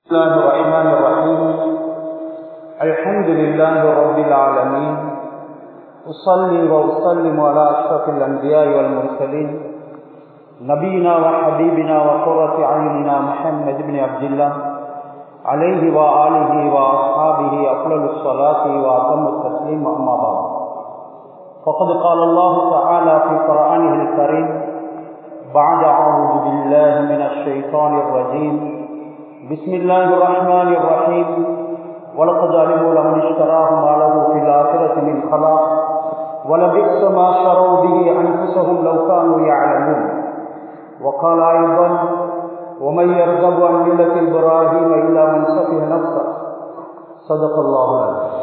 الله الرحمن الرحيم الحمد لله رب العالمين أصلي وأسلم على أشرف الأنبياء والمرسلين نبينا وحبيبنا وقرة عيننا محمد بن عبد الله عليه وآله وأصحابه أفضل الصلاة وأتم التسليم أما بعد فقد قال الله تعالى في قرآنه الكريم بعد أعوذ بالله من الشيطان الرجيم بسم الله الرحمن الرحيم ولقد علموا لمن اشتراه ما له في الآخرة من خلاق ولبئس ما شروا به أنفسهم لو كانوا يعلمون وقال أيضا ومن يرغب عن ملة إبراهيم إلا من سفه نفسه صدق الله العظيم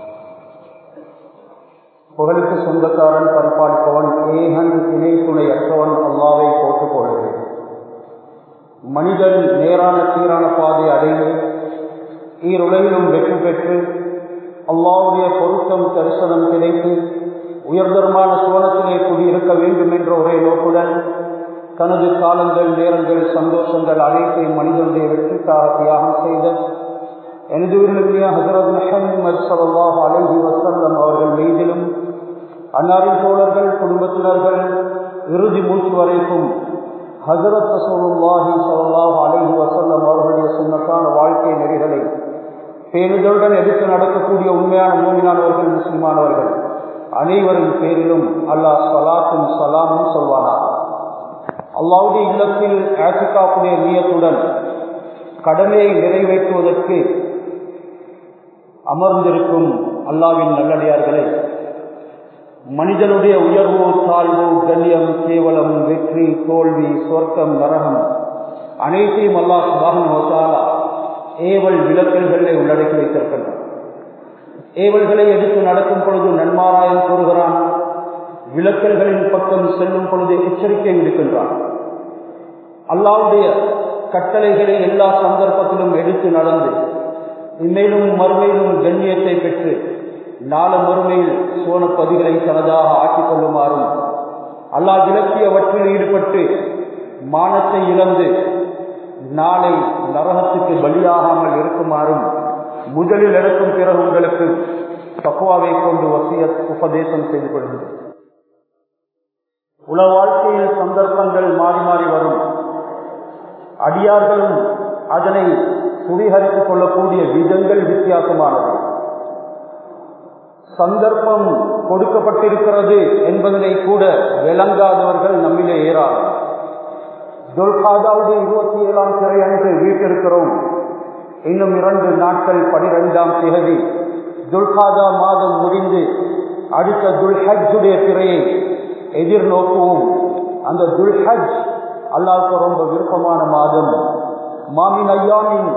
புகழுக்கு சொந்தக்காரன் பரிபாலிப்பவன் ஏகன் இணை துணையற்றவன் அல்லாவை போட்டுக் கொள்கிறேன் மனிதன் நேரான சீரான பாதை அடைந்து ஈருலகிலும் வெற்றி பெற்று அல்லாவுடைய பொருத்தம் தரிசனம் கிடைத்து உயர்தரமான சுவனத்திலே குடியிருக்க வேண்டும் என்ற ஒரே நோக்குடன் தனது காலங்கள் நேரங்கள் சந்தோஷங்கள் அனைத்தையும் மனிதனுடைய வெற்றிக்காக தியாகம் செய்த எனது உயிரிழமைய ஹசரத் முஹம்மது சல்லாஹ் அலஹி வசல்லம் அவர்கள் மீதிலும் அன்னாரின் தோழர்கள் குடும்பத்தினர்கள் இறுதி மூச்சு வரைக்கும் ஹசரத் ரசூலுல்லாஹி சல்லாஹ் அலஹி வசல்லம் அவர்களுடைய சுண்ணத்தான வாழ்க்கை நெறிகளை பேருதலுடன் எடுத்து நடக்கக்கூடிய உண்மையான மூமினானவர்கள் முஸ்லிமானவர்கள் அனைவரின் பேரிலும் அல்லாஹ் சலாத்தும் சலாமும் சொல்வானா அல்லாவுடைய இல்லத்தில் ஆசிகாப்புடைய நீயத்துடன் கடமையை நிறைவேற்றுவதற்கு அமர்ந்திருக்கும் அல்லாவின் நல்லடியார்களே மனிதனுடைய உயர்வு தாழ்வு கண்ணியம் கேவலம் வெற்றி தோல்வி சொர்க்கம் நரகம் அனைத்தையும் அல்லாஹ் சுபாகன் ஏவல் விளக்கல்களை உள்ளடக்கி வைத்திருக்கின்றன ஏவல்களை எடுத்து நடக்கும் பொழுது நன்மாராயம் கூறுகிறான் விளக்கல்களின் பக்கம் செல்லும் பொழுது எச்சரிக்கை விடுக்கின்றான் அல்லாவுடைய கட்டளைகளை எல்லா சந்தர்ப்பத்திலும் எடுத்து நடந்து இம்மேலும் மறுமையிலும் கண்ணியத்தை பெற்று நாள மறுமையில் சோனப்பதிகளை தனதாக ஆக்கிக் கொள்ளுமாறும் அல்லாஹ் விளக்கியவற்றில் ஈடுபட்டு மானத்தை இழந்து நாளை நரகத்துக்கு பலியாகாமல் இருக்குமாறும் முதலில் எடுக்கும் பிறகு உங்களுக்கு தக்குவாவை கொண்டு வசிய உபதேசம் செய்து கொள்கிறது உலக வாழ்க்கையில் சந்தர்ப்பங்கள் மாறி மாறி வரும் அடியார்களும் அதனை சுவீகரித்துக் கொள்ளக்கூடிய விதங்கள் வித்தியாசமானது சந்தர்ப்பம் கொடுக்கப்பட்டிருக்கிறது என்பதனை கூட விளங்காதவர்கள் நம்மிலே ஏறார் துல்காதாவுடைய இருபத்தி ஏழாம் திரை அன்று வீட்டிருக்கிறோம் இன்னும் இரண்டு நாட்கள் பனிரெண்டாம் திகதி துல்காதா மாதம் முடிந்து அடுத்த துல்ஹஜுடைய திரையை எதிர்நோக்குவோம் அந்த துல்ஹஜ் அல்லாவுக்கு ரொம்ப விருப்பமான மாதம் மாமின் ஐயானின்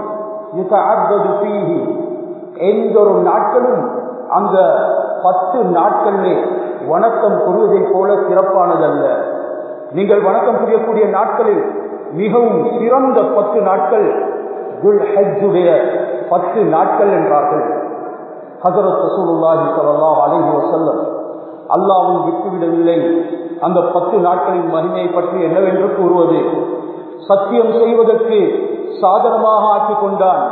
எந்த ஒரு நாட்களும் அந்த பத்து நாட்களிலே வணக்கம் புரிவதைப் போல சிறப்பானதல்ல நீங்கள் வணக்கம் புரியக்கூடிய நாட்களில் மிகவும் சிறந்த பத்து நாட்கள் துல் ஹஜ்ஜுடைய பத்து நாட்கள் என்றார்கள் ஹசரத் ரசூலுல்லாஹி ஸல்லல்லாஹு அலைஹி வஸல்லம் அல்லாஹ்வும் விட்டுவிடவில்லை அந்த பத்து நாட்களின் மகிமையை பற்றி என்னவென்று கூறுவது சத்தியம் செய்வதற்கு சாதனமாக ஆக்கிக் கொண்டான்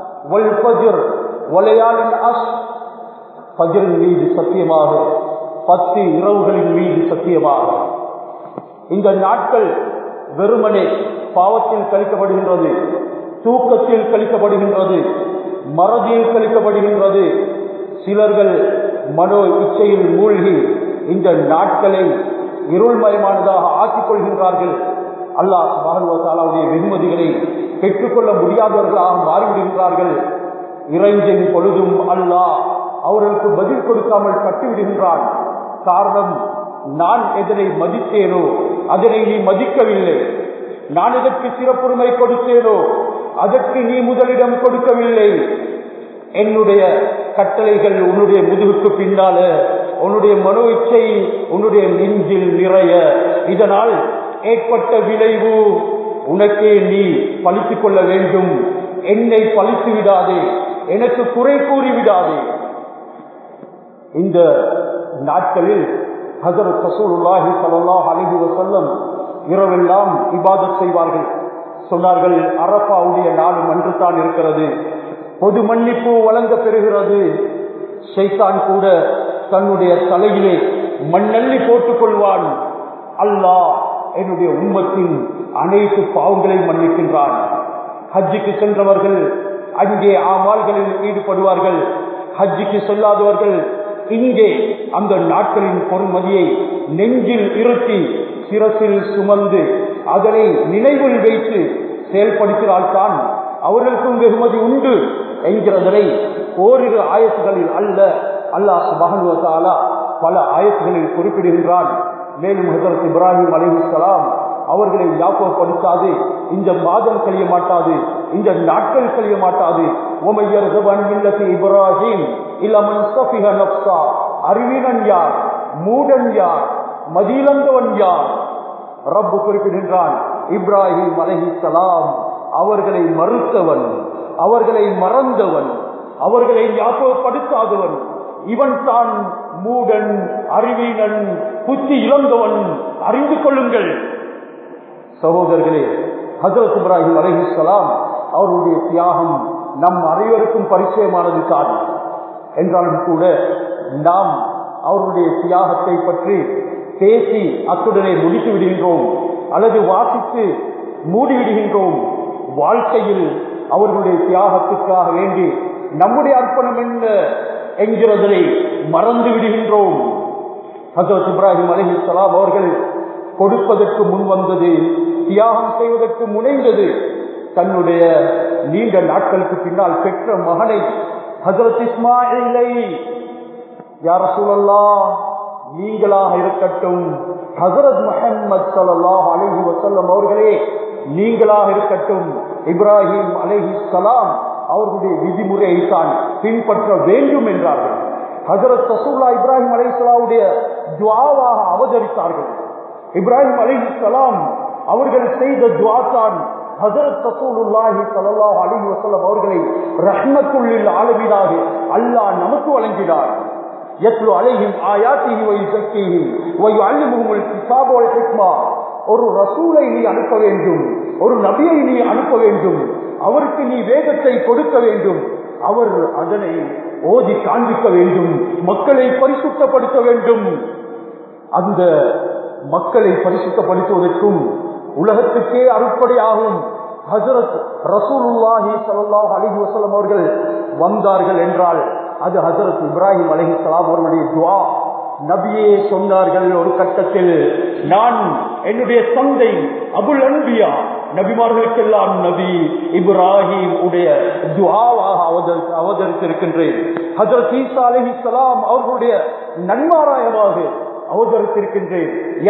பஜரின் மீது சத்தியமாக பத்து இரவுகளின் மீது சத்தியமாக இந்த நாட்கள் வெறுமனே பாவத்தில் கழிக்கப்படுகின்றது தூக்கத்தில் கழிக்கப்படுகின்றது மறதியில் கழிக்கப்படுகின்றது சிலர்கள் மனோ இச்சையில் மூழ்கி இந்த நாட்களை இருள்மயமானதாக ஆக்கிக் கொள்கின்றார்கள் அல்லாஹ் மகன்வத்தாலாவுடைய வெகுமதிகளை பெற்றுக்கொள்ள முடியாதவர்களாக மாறிவிடுகின்றார்கள் இறைஞ்சின் பொழுதும் அல்லாஹ் அவர்களுக்கு பதில் கொடுக்காமல் கட்டிவிடுகின்றான் காரணம் நான் எதனை மதித்தேனோ அதனை நீ மதிக்கவில்லை நான் எதற்கு சிறப்புரிமை கொடுத்தேனோ அதற்கு நீ முதலிடம் கொடுக்கவில்லை என்னுடைய கட்டளைகள் உன்னுடைய முதுகுக்கு பின்னால உன்னுடைய மனோ இச்சை உன்னுடைய நெஞ்சில் நிறைய இதனால் ஏற்பட்ட விளைவு உனக்கே நீ பழித்துக் கொள்ள வேண்டும் என்னை பழித்து விடாதே எனக்கு குறை கூறி விடாதே இந்த நாட்களில் ஹசரத் ரசூலுல்லாஹி ஸல்லல்லாஹு அலைஹி வஸல்லம் இரவெல்லாம் இபாதத் செய்வார்கள் சொன்னார்கள் அரபாவுடைய நாளும் அன்று தான் இருக்கிறது பொது மன்னிப்பு வழங்க பெறுகிறது ஷைத்தான் கூட தன்னுடைய தலையிலே மண்ணள்ளி போட்டுக் கொள்வான் அல்லாஹ் என்னுடைய உம்மத்தின் அனைத்து பாவங்களையும் மன்னிக்கின்றான் ஹஜ்ஜுக்கு சென்றவர்கள் அங்கே ஆமால்களில் ஈடுபடுவார்கள் ஹஜ்ஜுக்கு செல்லாதவர்கள் இங்கே அந்த நாட்களின் பொறுமதியை நெஞ்சில் இருத்தி சிரசில் சுமந்து அதனை நினைவில் வைத்து செயல்படுத்தினால்தான் அவர்களுக்கும் வெகுமதி உண்டு என்கிறதனை ஓரிரு ஆயத்துகளில் அல்ல அல்லாஹ் சுபகனுவத்தாலா பல ஆயத்துகளில் குறிப்பிடுகின்றான் மேலும் ஹசரத் இப்ராஹிம் அலிஹலாம் அவர்களை ஞாபகப்படுத்தாது இந்த மாதம் கழிய மாட்டாது இந்த நாட்கள் கழிய மாட்டாது இப்ராஹிம் அறிவினன் யார் மூடன் யார் மதியிழந்தவன் யார் ரப்பு குறிப்பிடுகின்றான் இப்ராஹிம் அலஹிசலாம் அவர்களை மறுத்தவன் அவர்களை மறந்தவன் அவர்களை ஞாபகப்படுத்தாதவன் இவன் தான் மூடன் அறிவீனன் புத்தி இழந்தவன் அறிந்து கொள்ளுங்கள் சகோதரர்களே ஹசரத் இப்ராஹிம் அலஹிசலாம் அவருடைய தியாகம் நம் அனைவருக்கும் பரிச்சயமானது தான் என்றாலும் கூட நாம் அவருடைய தியாகத்தை பற்றி பேசி அத்துடனே முடித்து விடுகின்றோம் அல்லது வாசித்து மூடிவிடுகின்றோம் வாழ்க்கையில் அவர்களுடைய தியாகத்துக்காக வேண்டி நம்முடைய அர்ப்பணம் என்ன என்கிறதை மறந்து விடுகின்றோம் ஹசரத் இப்ராஹிம் அலஹி சலாம் அவர்கள் கொடுப்பதற்கு முன் வந்தது தியாகம் செய்வதற்கு முனைந்தது தன்னுடைய நீண்ட நாட்களுக்கு பின்னால் பெற்ற மகனை ஹசரத் இஸ்மாயிலை யார் சூழல்லா நீங்களாக இருக்கட்டும் ஹசரத் முகமது சல்லாஹ் அலஹி வசல்லம் அவர்களே நீங்களாக இருக்கட்டும் இப்ராஹிம் அலஹி சலாம் அவர்களுடைய விதிமுறையை தான் பின்பற்ற வேண்டும் என்றார்கள் ஹசரத் ரசூல்லா இப்ராஹிம் அலிஸ்லாவுடைய துவாவாக அவதரித்தார்கள் இப்ராஹிம் அலிஹலாம் அவர்கள் செய்த துவா தான் ஹசரத் ரசூலுல்லாஹி ஸல்லல்லாஹு அலைஹி வஸல்லம் அவர்களை ரஹ்மத்துல்லில் ஆலமீனாக அல்லாஹ் நமக்கு வழங்கினார் யத்லு அலைஹிம் ஆயாத்திஹி வ யுஸக்கிஹிம் வ யுஅல்லிமுஹுல் கிதாப வல் ஹிக்மா ஒரு ரசூலை நீ அனுப்ப வேண்டும் ஒரு நபியை நீ அனுப்ப வேண்டும் அவருக்கு நீ வேகத்தை கொடுக்க வேண்டும் அவர் அதனை ஓதி காண்பிக்க வேண்டும் மக்களை பரிசுத்தப்படுத்த வேண்டும் அந்த மக்களை பரிசுத்தப்படுத்துவதற்கும் உலகத்துக்கே அறுப்படையாகும் ஹசரத் ரசூலுல்லாஹி ஸல்லல்லாஹு அலைஹி வஸல்லம் அவர்கள் வந்தார்கள் என்றால் அது ஹசரத் இப்ராஹிம் அலைஹிஸ்ஸலாம் அவர்களுடைய துஆ நபியே சொன்னார்கள் ஒரு கட்டத்தில் நான் என்னுடைய தந்தை அபுல் அன்பியா நபிமார்களுக்கெல்லாம் நபி இப்ராஹிம் உடைய துவாவாக அவதரி அவதரித்திருக்கின்றேன் ஹசரத் ஈசா அலைஹிஸ்ஸலாம் அவர்களுடைய நன்மாராயமாக அவதரித்திருக்கின்றேன்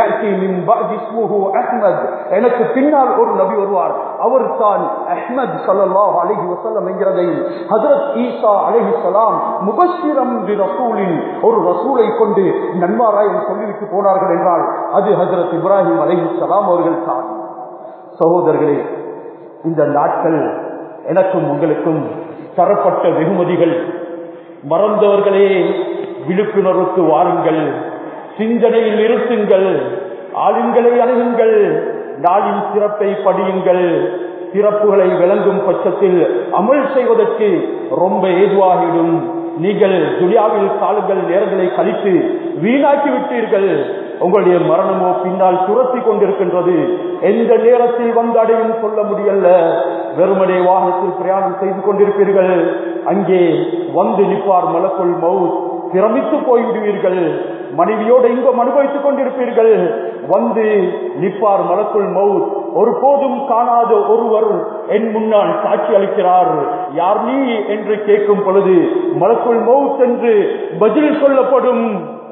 எனக்கு பின்னால் ஒரு நபி வருவார் அவர் தான் அஹ்மத் சல்லாஹ் அலஹி வசல்லம் என்கிறதை ஹசரத் ஈசா அலஹி சலாம் முபஸ்ஸிரம் ரசூலின் ஒரு ரசூலை கொண்டு நன்மாராயம் சொல்லிவிட்டு போனார்கள் என்றால் அது ஹசரத் இப்ராஹிம் அலஹி சலாம் அவர்கள் தான் சகோதரர்களே இந்த நாட்கள் எனக்கும் உங்களுக்கும் தரப்பட்ட வெகுமதிகள் மறந்தவர்களே விழிப்புணர்வுக்கு வாருங்கள் சிந்தனையில் இருத்துங்கள் ஆளுங்களை அணுகுங்கள் நாளின் சிறப்பை படியுங்கள் சிறப்புகளை விளங்கும் பட்சத்தில் அமல் செய்வதற்கு ரொம்ப ஏதுவாகிடும் நீங்கள் துனியாவில் காலங்கள் நேரங்களை கழித்து வீணாக்கி விட்டீர்கள் உங்களுடைய மரணமோ பின்னால் துரத்தி கொண்டிருக்கின்றது எந்த நேரத்தில் வந்து அடையும் சொல்ல முடியல வெறுமனே வாகனத்தில் பிரயாணம் செய்து கொண்டிருப்பீர்கள் அங்கே வந்து நிற்பார் மலக்குள் மவுத் பிரமித்து போய்விடுவீர்கள் மனைவியோடு இன்பம் அனுபவித்துக் கொண்டிருப்பீர்கள் வந்து நிற்பார் மலக்குள் மவுத் ஒருபோதும் காணாத ஒருவர் என் முன்னால் சாட்சி அளிக்கிறார் யார் நீ என்று கேட்கும் பொழுது மலக்குள் மவுத் என்று பதில் சொல்லப்படும்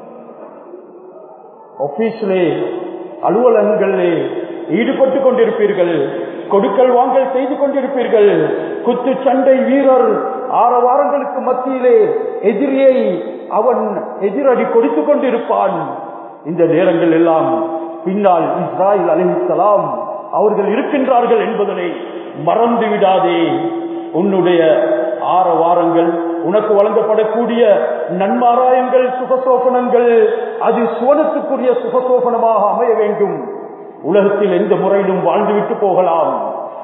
ஆபீஸ்லே அலுவலகங்களிலே ஈடுபட்டு கொண்டிருப்பீர்கள் கொடுக்கல் வாங்கல் செய்து கொண்டிருப்பீர்கள் குத்து சண்டை வீரர் ஆறு வாரங்களுக்கு மத்தியிலே எதிரியை அவன் எதிரடி கொடுத்து கொண்டிருப்பான் இந்த நேரங்கள் எல்லாம் பின்னால் இஸ்ராயில் அலிஹலாம் அவர்கள் இருக்கின்றார்கள் என்பதனை மறந்து விடாதே உன்னுடைய ஆற வாரங்கள் உனக்கு வழங்கப்படக்கூடிய நன்மாராயங்கள் சுகசோபனங்கள் அது சுவனத்துக்குரிய சுகசோபனமாக அமைய வேண்டும் உலகத்தில் எந்த முறையிலும் வாழ்ந்துவிட்டு போகலாம்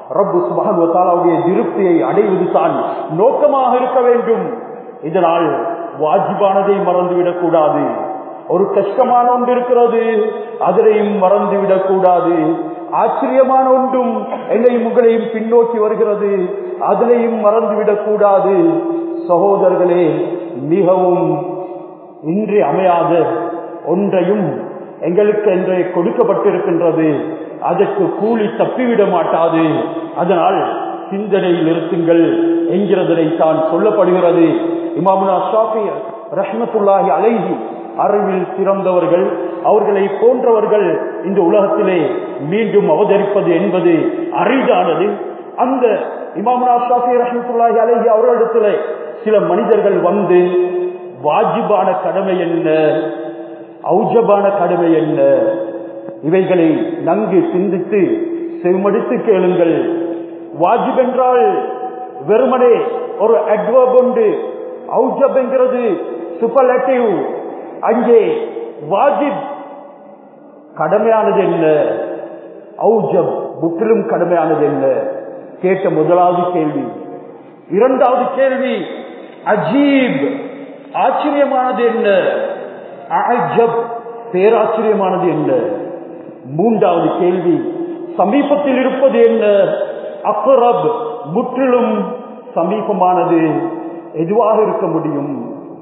ரப்பு சுபானுவத்தாலாவுடைய திருப்தியை அடைவது தான் நோக்கமாக இருக்க வேண்டும் இதனால் வாஜிபானதை மறந்துவிடக் கூடாது ஒரு கஷ்டமான ஒன்று இருக்கிறது அதனையும் மறந்துவிடக் கூடாது ஆச்சரியமான ஒன்றும் என்னையும் உங்களையும் பின்னோக்கி வருகிறது அதனையும் மறந்துவிடக் கூடாது சகோதரர்களே மிகவும் இன்றி அமையாத ஒன்றையும் எங்களுக்கு என்று கொடுக்கப்பட்டிருக்கின்றது அதற்கு கூலி தப்பிவிட மாட்டாது அதனால் சிந்தனையில் நிறுத்துங்கள் என்கிறதனை தான் சொல்லப்படுகிறது இமாமுனா ஷாஃபி ரஹ்மத்துல்லாஹி அலைஹி அறிவில் சிறந்தவர்கள் அவர்களை போன்றவர்கள் இந்த உலகத்திலே மீண்டும் அவதரிப்பது என்பது அரிதானது அந்த இமாமுனா ஷாஃபி ரஹ்மத்துல்லாஹி அலைஹி அவர்களிடத்திலே சில மனிதர்கள் வந்து வாஜிபான கடமை என்ன ஔஜபான கடமை என்ன இவைகளை நன்கு சிந்தித்து செவிமடித்து கேளுங்கள் வாஜிப் என்றால் வெறுமனே ஒரு அட்வர்ப் உண்டு ஔஜப் என்கிறது சூப்பர்லேட்டிவ் அங்கே வாஜிப் கடமையானது என்ன ஔஜப் முற்றிலும் கடமையானது என்ன கேட்ட முதலாவது கேள்வி இரண்டாவது கேள்வி அஜீப் ஆச்சரியமானது என்ன அஜப் பேராச்சரியமானது என்ன மூன்றாவது கேள்வி சமீபத்தில் இருப்பது என்ன அக்ரப் முற்றிலும் சமீபமானது எதுவாக இருக்க முடியும்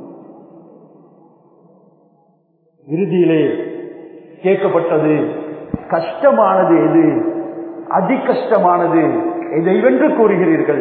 இறுதியிலே கேட்கப்பட்டது கஷ்டமானது எது அதி கஷ்டமானது எதை வென்று கூறுகிறீர்கள்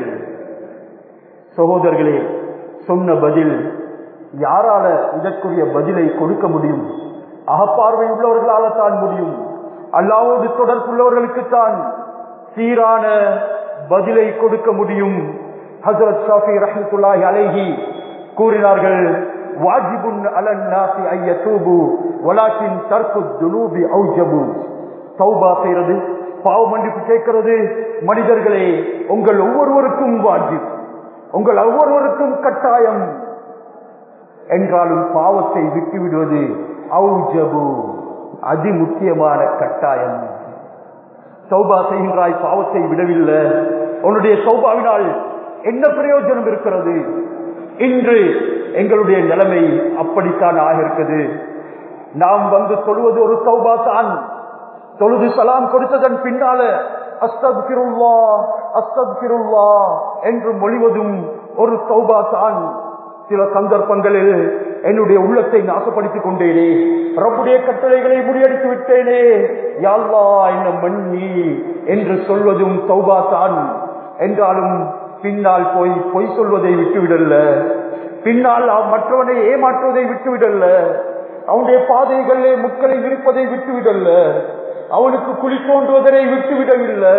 சகோதரர்களே சொன்ன பதில் யாரால இதற்குரிய பதிலை கொடுக்க முடியும் அகப்பார்வை உள்ளவர்களால தான் முடியும் அல்லாவோடு தொடர்புள்ளவர்களுக்குத்தான் சீரான பதிலை கொடுக்க முடியும் ஹசரத் ஷாஃபி ரஹமத்துல்லாஹி அலைஹி கூறினார்கள் வாஜிபுன் அலன் நாசி ஐய தூபு வலாக்கின் தர்க்கு துனூபி ஔஜபு தௌபா செய்யறது பாவ மன்னிப்பு கேட்கிறது மனிதர்களே உங்கள் ஒவ்வொருவருக்கும் வாஜிப் உங்கள் ஒவ்வொருவருக்கும் கட்டாயம் என்றாலும் பாவத்தை விட்டுவிடுவது ஔஜபு அதி முக்கியமான கட்டாயம் சௌபா செய்கின்றாய் பாவத்தை விடவில்லை உன்னுடைய சௌபாவினால் என்ன பிரயோஜனம் இருக்கிறது இன்று எங்களுடைய நிலைமை அப்படித்தான் ஆகிருக்குது நாம் வந்து சொல்வது ஒரு சௌபா தான் தொழுது சலாம் கொடுத்ததன் பின்னால அஸ்தப்கிருல்லா அஸ்தப்கிருல்லா என்று மொழிவதும் ஒரு சௌபா தான் சில சந்தர்ப்பங்களில் என்னுடைய உள்ளத்தை நாசப்படுத்திக் கொண்டேனே ரப்புடைய கட்டளைகளை முறியடித்து விட்டேனே யாழ்லா என்ன மன்னி என்று சொல்வதும் சௌபா தான் என்றாலும் பின்னால் போய் பொய் சொல்வதை விட்டுவிடல்ல பின்னால் மற்றவனை ஏமாற்றுவதை விட்டுவிடல்ல அவனுடைய பாதைகளிலே முட்களை விரிப்பதை விட்டுவிடல்ல அவனுக்கு குழி தோன்றுவதனை விட்டுவிடவில்லை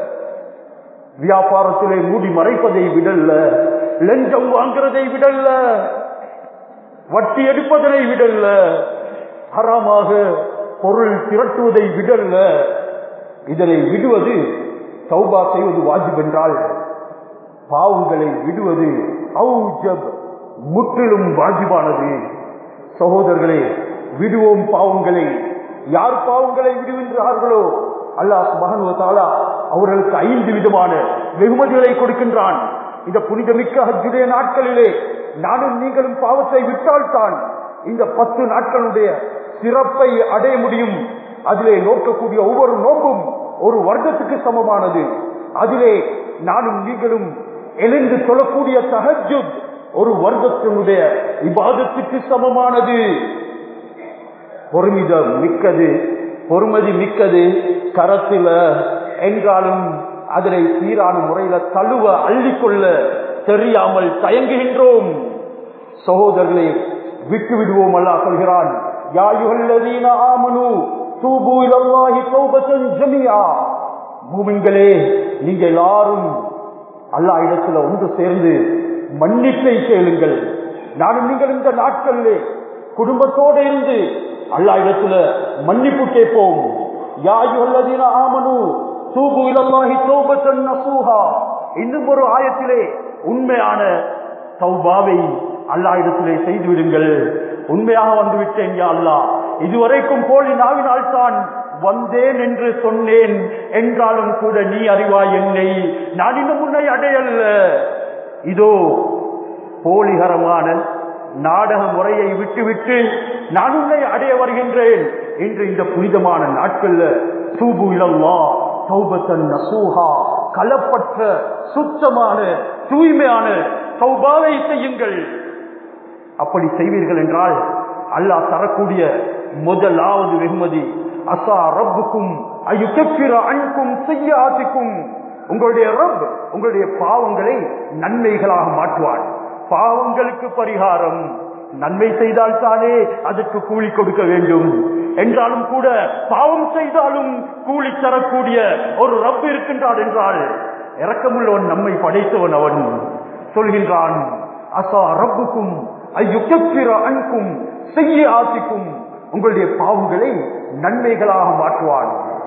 வியாபாரத்திலே மூடி மறைப்பதை விடல்ல லஞ்சம் வாங்குறதை விடல்ல வட்டி எடுப்பதனை விடல்ல ஹராமாக பொருள் திரட்டுவதை விடல்ல இதனை விடுவது சௌபா செய்வது வாஜிப் என்றால் பாவங்களை விடுவது ஔஜப் முற்றிலும் வாஜிபானது சகோதரர்களே விடுவோம் பாவங்களை யார் பாவங்களை விடுகின்றார்களோ அல்லாஹ் மகனுவத்தாலா அவர்களுக்கு ஐந்து விதமான வெகுமதிகளை கொடுக்கின்றான் இந்த புனிதமிக்க ஹஜ்ஜுடைய நாட்களிலே நானும் நீங்களும் பாவத்தை விட்டால்தான் இந்த பத்து நாட்களுடைய சிறப்பை அடைய முடியும் அதிலே நோக்கக்கூடிய ஒவ்வொரு நோம்பும் ஒரு வர்க்கத்துக்கு சமமானது அதிலே நானும் நீங்களும் எழுந்து சொல்லக்கூடிய தகஜு ஒரு வர்க்கத்தினுடைய விவாதத்துக்கு சமமானது பொறுமிதம் மிக்கது பொறுமதி மிக்கது கரத்தில என்றாலும் அதனை சீரான முறையில தழுவ அள்ளிக்கொள்ள தெரியாமல் தயங்குகின்றோம் சகோதரர்களே விட்டு விடுவோம் அல்லா சொல்கிறான் யாயுகல்லதீன ஆமனு தூபு இலல்லாஹி தௌபத்தன் ஜமியா பூமிங்களே நீங்க எல்லாரும் அல்லா இடத்துல ஒன்று சேர்ந்து மன்னிப்பை கேளுங்கள் நானும் நீங்கள் இந்த நாட்களிலே குடும்பத்தோடு இருந்து அல்லா இடத்துல மன்னிப்பு கேட்போம் யாயுகல்லதீன ஆமனு தூபு இலல்லாஹி தௌபத்தன் நசூஹா இன்னும் ஒரு ஆயத்திலே உண்மையான தௌபாவை அல்லா இடத்திலே செய்து விடுங்கள் உண்மையாக வந்து விட்டேன் யா அல்லா இதுவரைக்கும் போலி நாவினால் தான் வந்தேன் என்று சொன்னேன் என்றாலும் கூட நீ அறிவாய் என்னை நான் இன்னும் உன்னை அடையல்ல இதோ போலிகரமான நாடக முறையை விட்டுவிட்டு நான் உன்னை அடைய வருகின்றேன் என்று இந்த புனிதமான நாட்கள்ல தூபு இலல்லா தௌபத்தன் நசூஹா கலப்பற்ற சுத்தமான தூய்மையான தௌபாவை செய்யுங்கள் அப்படி செய்வீர்கள் என்றால் அல்லாஹ் தரக்கூடிய முதலாவது வெகுமதி அசா ரப்புக்கும் அயுக்கப்பிர அன்பும் செய்யாதிக்கும் உங்களுடைய ரப் உங்களுடைய பாவங்களை நன்மைகளாக மாற்றுவார் பாவங்களுக்கு பரிகாரம் நன்மை செய்தால் தானே அதற்கு கூலி கொடுக்க வேண்டும் என்றாலும் கூட பாவம் செய்தாலும் கூலி தரக்கூடிய ஒரு ரப் இருக்கின்றான் என்றால் இறக்கமுள்ளவன் நம்மை படைத்தவன் அவன் சொல்கின்றான் அசா ரப்புக்கும் ஐயுக்கிற அன்பும் செய்ய ஆசிக்கும் உங்களுடைய பாவங்களை நன்மைகளாக மாற்றுவான்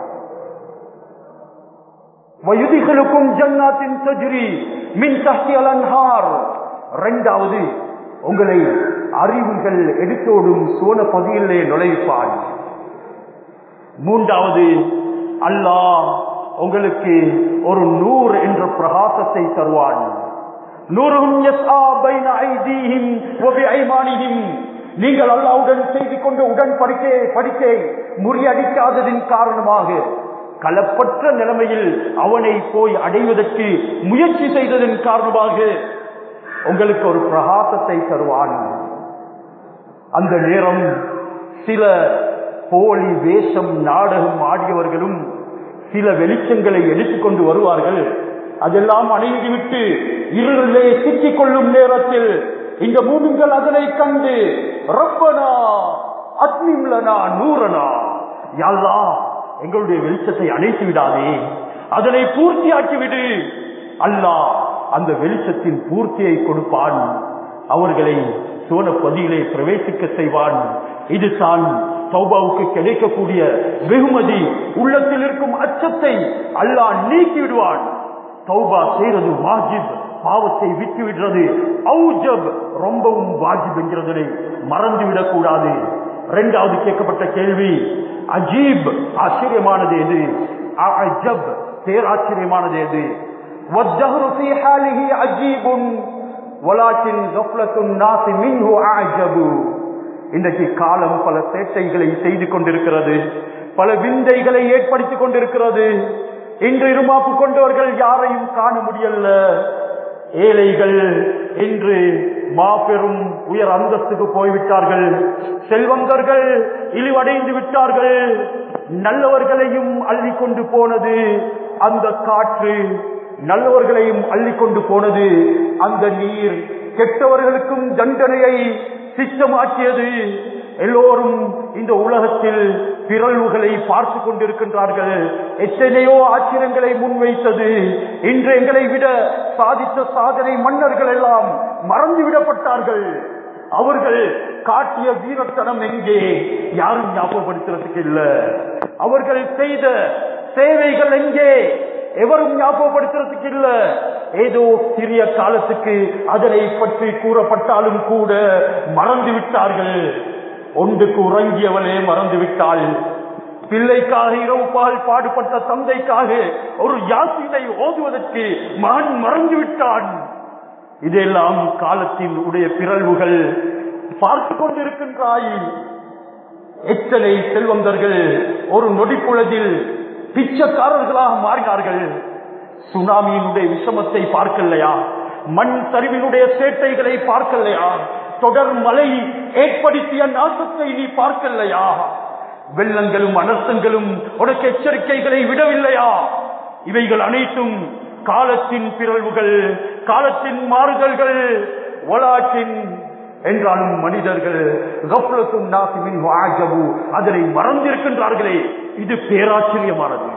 வயுதிகளுக்கும் ஜன்னாத்தின் சஜிரி மின் தஹ்தி அலன்ஹார் இரண்டாவது உங்களை அறிவுகள் எடுத்தோடும் சோன பதியிலே நுழைப்பான் மூன்றாவது அல்லாஹ் உங்களுக்கு ஒரு நூர் என்ற பிரகாசத்தை தருவான் நூறும் நீங்கள் அல்லாவுடன் செய்து கொண்ட உடன்படிக்கை படிக்கை முறியடிக்காததின் காரணமாக களப்பற்ற நிலைமையில் அவனை போய் அடைவதற்கு முயற்சி செய்ததன் காரணமாக உங்களுக்கு ஒரு பிரகாசத்தை தருவான் அந்த நேரம் சில போலி வேஷம் நாடகம் ஆடியவர்களும் சில வெளிச்சங்களை எடுத்துக்கொண்டு வருவார்கள் அதெல்லாம் அணைந்துவிட்டு இருளிலே சிக்கிக் கொள்ளும் நேரத்தில் இந்த மூமிங்கள் அதனை கண்டு ரப்பனா அத்மிம்லனா நூறனா யாழ்லா எங்களுடைய வெளிச்சத்தை அணைத்து விடாதே அதனை பூர்த்தியாக்கி விடு அல்லாஹ் அந்த வெளிச்சத்தின் பூர்த்தியை கொடுப்பான் அவர்களை சோன பதியிலே பிரவேசிக்க செய்வான் இதுதான் சௌபாவுக்கு கிடைக்கக்கூடிய வெகுமதி உள்ளத்தில் இருக்கும் அச்சத்தை அல்லாஹ் நீக்கி விடுவான் தௌபா செய்யறது வாஜிப் பாவத்தை விட்டு விடுறது ஔஜப் ரொம்பவும் வாஜிப் என்கிறதனை மறந்து விடக்கூடாது இரண்டாவது கேட்கப்பட்ட கேள்வி அஜீப் ஆச்சரியமானது எது அஜப் பேராச்சரியமானது எது والدهر في حاله عجيب ولكن غفلة الناس منه أعجب இன்றைக்கு காலம் பல சேட்டைகளை செய்து கொண்டிருக்கிறது பல விந்தைகளை ஏற்படுத்திக் கொண்டிருக்கிறது இன்று இருமாப்பு கொண்டவர்கள் யாரையும் காண முடியல ஏழைகள் இன்று மாபெரும் உயர் அந்தஸ்துக்கு போய்விட்டார்கள் செல்வந்தர்கள் இழிவடைந்து விட்டார்கள் நல்லவர்களையும் அள்ளி கொண்டு போனது அந்த காற்று நல்லவர்களையும் அள்ளி கொண்டு போனது அந்த நீர் கெட்டவர்களுக்கும் தண்டனையை சிச்சமாக்கியது எல்லோரும் இந்த உலகத்தில் பிறழ்வுகளை பார்த்து கொண்டிருக்கின்றார்கள் எத்தனையோ ஆச்சரியங்களை முன்வைத்தது இன்று எங்களை விட சாதித்த சாதனை மன்னர்கள் எல்லாம் மறந்துவிடப்பட்டார்கள் அவர்கள் காட்டிய வீரத்தனம் எங்கே யாரும் ஞாபகப்படுத்துறதுக்கு இல்ல அவர்கள் செய்த சேவைகள் எங்கே எவரும் ஞாபகப்படுத்துறதுக்கு இல்ல ஏதோ சிறிய காலத்துக்கு அதனை பற்றி கூறப்பட்டாலும் கூட மறந்து விட்டார்கள் ஒன்றுக்கு உறங்கியவளே மறந்து விட்டாள் பிள்ளைக்காக இரவு பால் பாடுபட்ட தந்தைக்காக ஒரு யாசினை ஓதுவதற்கு மகன் மறந்து விட்டான் இதெல்லாம் காலத்தின் உடைய பிறழ்வுகள் பார்த்து கொண்டிருக்கின்றாய் எத்தனை செல்வந்தர்கள் ஒரு நொடிப்புழதில் பிச்சைக்காரர்களாக மாறினார்கள் சுனாமியினுடைய விஷமத்தை பார்க்கலையா மண் சரிவினுடைய சேட்டைகளை பார்க்கலையா தொடர் மழை ஏற்படுத்திய நாசத்தை நீ பார்க்கலையா வெள்ளங்களும் அனர்த்தங்களும் உனக்கு எச்சரிக்கைகளை விடவில்லையா இவைகள் அனைத்தும் காலத்தின் பிறழ்வுகள் காலத்தின் மாறுதல்கள் வளாற்றின் என்றாலும் மனிதர்கள் கப்லத்தும் நாசிமின் வாஜபு அதனை மறந்திருக்கின்றார்களே இது பேராச்சரியமானது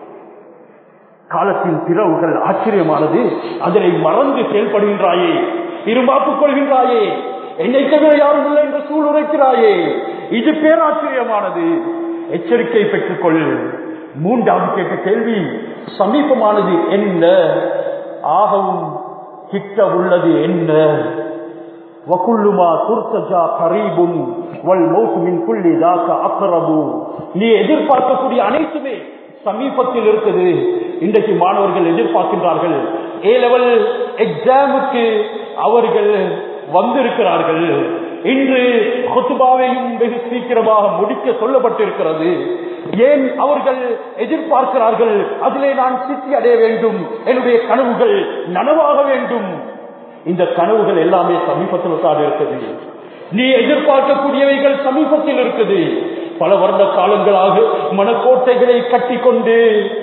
காலத்தின் பிறவுகள் ஆச்சரியமானது அதனை மறந்து செயல்படுகின்றாயே இருமாப்புக் கொள்கின்றாயே என்னை தவிர யாரும் இல்லை என்று சூளுரைக்கிறாயே இது பேராச்சரியமானது எச்சரிக்கை பெற்றுக்கொள் மூன்றாவது கேட்ட கேள்வி சமீபமானது என்ன ஆகவும் கிட்ட உள்ளது என்ன வகுல்லுமா துர்த்தஜா கரீபும் வல் மௌத் மின் குல்லி தாக்க அக்ரபு நீ எதிர்பார்க்கக்கூடிய அனைத்துமே சமீபத்தில் இருக்குது இன்றைக்கு மாணவர்கள் எதிர்பார்க்கின்றார்கள் ஏ லெவல் எக்ஸாமுக்கு அவர்கள் வந்திருக்கிறார்கள் இன்று கொத்துபாவையும் வெகு சீக்கிரமாக முடிக்க சொல்லப்பட்டிருக்கிறது ஏன் அவர்கள் எதிர்பார்க்கிறார்கள் அதிலே நான் சித்தி அடைய வேண்டும் என்னுடைய கனவுகள் நனவாக வேண்டும் இந்த கனவுகள் எல்லாமே சமீபத்தில் தான் இருக்குது நீ எதிர்பார்க்கக்கூடியவைகள் சமீபத்தில் இருக்குது பல வருட காலங்களாக மனக்கோட்டைகளை கட்டிக்கொண்டு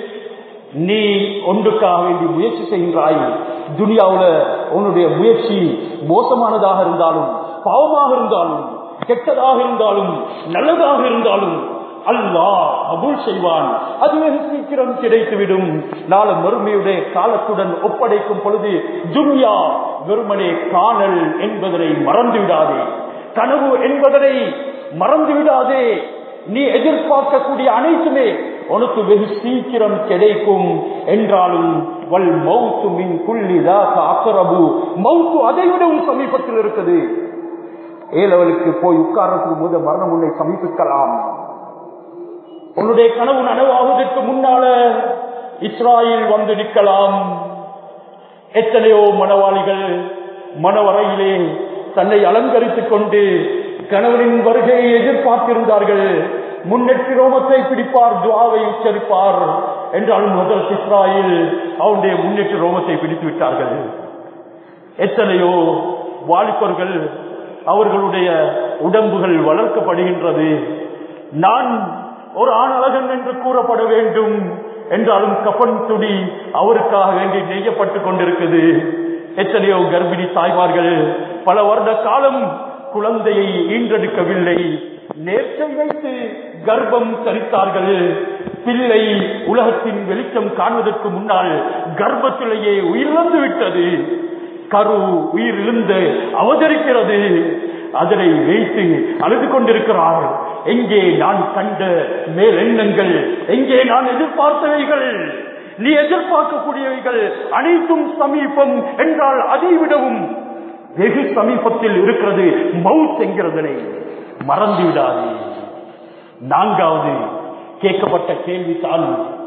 நீ ஒன்றுக்காக வேண்டி முயற்சி செய்கின்றாய் துனியாவுல உன்னுடைய முயற்சி மோசமானதாக இருந்தாலும் பாவமாக இருந்தாலும் கெட்டதாக இருந்தாலும் நல்லதாக இருந்தாலும் அல்லாஹ் அபுல் செய்வான் அது வெகு சீக்கிரம் கிடைத்துவிடும் நாளை மறுமையுடைய காலத்துடன் ஒப்படைக்கும் பொழுது துன்யா வெறுமனே காணல் என்பதனை மறந்து விடாதே கனவு என்பதனை மறந்து விடாதே நீ எதிர்பார்க்கக்கூடிய அனைத்துமே உனக்கு வெகு சீக்கிரம் கிடைக்கும் என்றாலும் வல் மௌத்து மின் குள்ளிதாக அக்கரபு மௌத்து அதை விடவும் சமீபத்தில் இருக்குது ஏ லெவலுக்கு போய் உட்கார்றதுக்கு போது மரணம் உன்னை சமீபிக்கலாம் உன்னுடைய கனவு நனவாவதற்கு முன்னால இஸ்ராயில் வந்து நிற்கலாம் எத்தனையோ மனவாளிகள் மனவரையிலே தன்னை அலங்கரித்துக் கொண்டு கணவனின் வருகையை எதிர்பார்த்திருந்தார்கள் முன்னெற்றி ரோமத்தை பிடிப்பார் துவாவை உச்சரிப்பார் என்றாலும் முதல் இஸ்ராயில் அவனுடைய முன்னெற்றி ரோமத்தை பிடித்து விட்டார்கள் எத்தனையோ வாலிபர்கள் அவர்களுடைய உடம்புகள் வளர்க்கப்படுகின்றது நான் ஒரு ஆண் அழகன் என்று கூறப்பட வேண்டும் என்றாலும் கபன் துடி அவருக்காக வேண்டி நெய்யப்பட்டுக் கொண்டிருக்குது எத்தனையோ கர்ப்பிணி தாய்மார்கள் பல வருட காலம் குழந்தையை ஈன்றெடுக்கவில்லை நேர்ச்சை வைத்து கர்ப்பம் தரித்தார்கள் பிள்ளை உலகத்தின் வெளிச்சம் காண்பதற்கு முன்னால் கர்ப்பத்திலேயே உயிரிழந்து விட்டது கரு உயிர் இருந்து அவதரிக்கிறது அதனை வைத்து அழுது கொண்டிருக்கிறார் எங்கே நான் கண்ட மேலெண்ணங்கள் எங்கே நான் எதிர்பார்த்தவைகள் நீ எதிர்பார்க்கக்கூடியவைகள் அனைத்தும் சமீபம் என்றால் அதை விடவும் வெகு சமீபத்தில் இருக்கிறது மவுத் என்கிறதனை மறந்து விடாது நான்காவது கேட்கப்பட்ட கேள்விதான்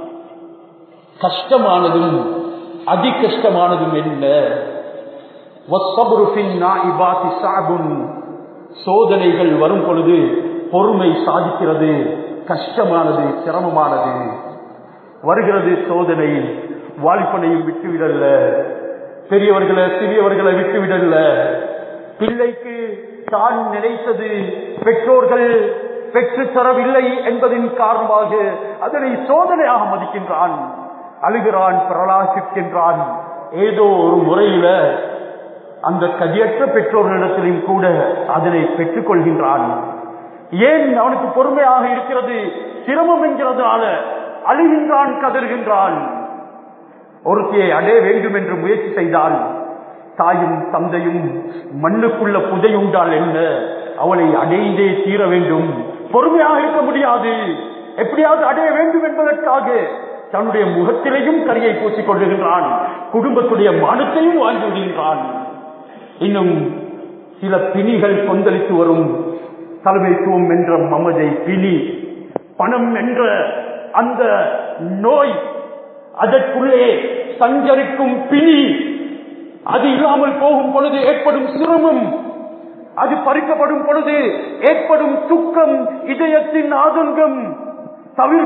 கஷ்டமானதும் அதி கஷ்டமானதும் என்ன சோதனைகள் வரும் பொழுது பொறுமை சாதிக்கிறது கஷ்டமானது சிரமமானது வருகிறது சோதனை வாலிப்பனையும் விட்டுவிடல்ல பெரியவர்களை சிறியவர்களை விட்டுவிடல்ல பிள்ளைக்கு தான் நினைத்தது பெற்றோர்கள் பெற்று தரவில்லை என்பதின் காரணமாக அதனை சோதனையாக மதிக்கின்றான் அழுகிறான் பிரலாசிக்கின்றான் ஏதோ ஒரு முறையில அந்த கதியற்ற பெற்றோர்களிடத்திலும் கூட அதனை பெற்றுக் கொள்கின்றான் ஏன் அவனுக்கு பொறுமையாக இருக்கிறது சிரமம் என்கிறதுனால அழுகின்றான் கதறுகின்றான் ஒருத்தியை அடைய வேண்டும் என்று முயற்சி செய்தால் தாயும் தந்தையும் மண்ணுக்குள்ள புதையுண்டால் என்ன அவளை அடைந்தே தீர வேண்டும் பொறுமையாக இருக்க முடியாது எப்படியாவது அடைய வேண்டும் என்பதற்காக தன்னுடைய முகத்திலேயும் கரியை பூசிக் கொள்ளுகின்றான் குடும்பத்துடைய மானத்தையும் வாழ்ந்து விடுகின்றான் இன்னும் சில பிணிகள் கொந்தளித்து வரும் தலைமைத்துவம் என்ற மமதை பிணி பணம் என்ற அந்த நோய் அதற்குள்ளே சஞ்சரிக்கும் பிணி அது இல்லாமல் போகும் பொழுது ஏற்படும் சிரமம் அது பறிக்கப்படும் பொழுது ஏற்படும் துக்கம் இதயத்தின் ஆதங்கம் தவிர